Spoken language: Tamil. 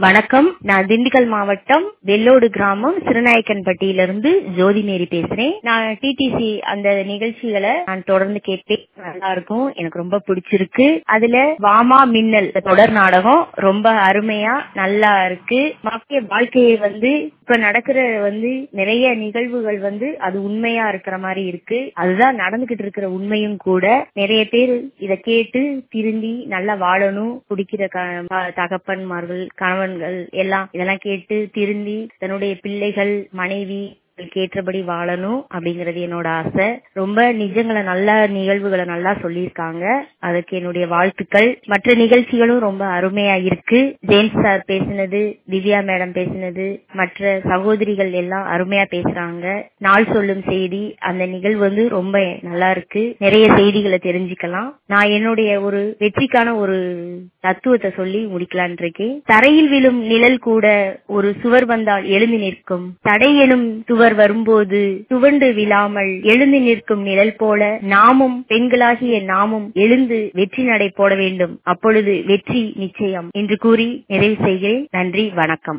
வணக்கம் நான் திண்டுக்கல் மாவட்டம் வெள்ளோடு கிராமம் சிறுநாயக்கன்பட்டியிலிருந்து ஜோதி மேரி பேசுறேன் நான் டிடிசி அந்த நிகழ்ச்சிகளை நான் தொடர்ந்து கேட்பேன் நல்லா இருக்கும் எனக்கு ரொம்ப பிடிச்சிருக்கு அதுல வாமா மின்னல் இந்த தொடர் நாடகம் ரொம்ப அருமையா நல்லா இருக்கு மக்கள் வாழ்க்கையை வந்து இப்ப நடக்கிற வந்து நிறைய நிகழ்வுகள் வந்து அது உண்மையா இருக்கிற மாதிரி இருக்கு அதுதான் நடந்துகிட்டு இருக்கிற உண்மையும் கூட நிறைய பேர் இத கேட்டு திருந்தி நல்லா வாழணும் குடிக்கிற க- ப- தகப்பன்மார்கள் கணவன்கள் எல்லாம் இதெல்லாம் கேட்டு திருந்தி தன்னுடைய பிள்ளைகள் மனைவி ஏற்றபடி வாழணும் அப்படிங்கறது என்னோட ஆசை ரொம்ப நிஜங்களை நல்ல நிகழ்வுகளை நல்லா சொல்லியிருக்காங்க அதுக்கு என்னுடைய வாழ்த்துக்கள் மற்ற நிகழ்ச்சிகளும் ரொம்ப அருமையா இருக்கு ஜேம்ஸ் சார் பேசினது திவ்யா மேடம் பேசினது மற்ற சகோதரிகள் எல்லாம் அருமையா பேசுறாங்க நாள் சொல்லும் செய்தி அந்த நிகழ்வு வந்து ரொம்ப நல்லா இருக்கு நிறைய செய்திகளை தெரிஞ்சுக்கலாம் நான் என்னுடைய ஒரு வெற்றிக்கான ஒரு தத்துவத்தை சொல்லி முடிக்கலான் இருக்கேன் தரையில் விழும் நிழல் கூட ஒரு சுவர் வந்தால் எழுந்து நிற்கும் தடை எனும் சுவர் வரும்போது துவண்டு விழாமல் எழுந்து நிற்கும் நிழல் போல நாமும் பெண்களாகிய நாமும் எழுந்து வெற்றி நடை போட வேண்டும் அப்பொழுது வெற்றி நிச்சயம் என்று கூறி நிறைவு செய்கிறேன் நன்றி வணக்கம்